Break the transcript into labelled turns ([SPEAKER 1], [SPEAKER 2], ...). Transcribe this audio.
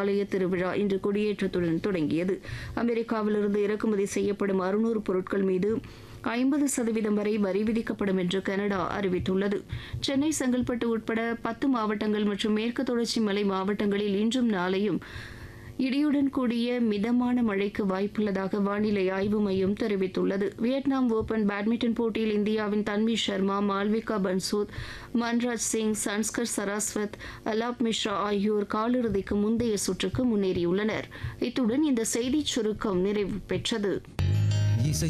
[SPEAKER 1] ஆலய திருவிழா இன்று கொடியேற்றத்துடன் தொடங்கியது அமெரிக்காவிலிருந்து இறக்குமதி செய்யப்படும் அறுநூறு பொருட்கள் மீது ஐம்பது சதவீதம் வரை வரி விதிக்கப்படும் என்று கனடா அறிவித்துள்ளது சென்னை செங்கல்பட்டு உட்பட பத்து மாவட்டங்கள் மற்றும் மேற்கு தொடர்ச்சி மலை மாவட்டங்களில் இன்றும் நாளையும் இடியுடன் கூடிய மிதமான மழைக்கு வாய்ப்புள்ளதாக வானிலை ஆய்வு மையம் தெரிவித்துள்ளது வியட்நாம் ஓபன் பேட்மிண்டன் போட்டியில் இந்தியாவின் தன்வி சர்மா மால்விகா பன்சூத் மன்ராஜ் சிங் சன்ஸ்கர் சரஸ்வத் அலாப் மிஸ்ரா ஆகியோர் காலிறுதிக்கு முந்தைய சுற்றுக்கு முன்னேறியுள்ளனர் இத்துடன் இந்த செய்திச் சுருக்கம் நிறைவு பெற்றது
[SPEAKER 2] இசை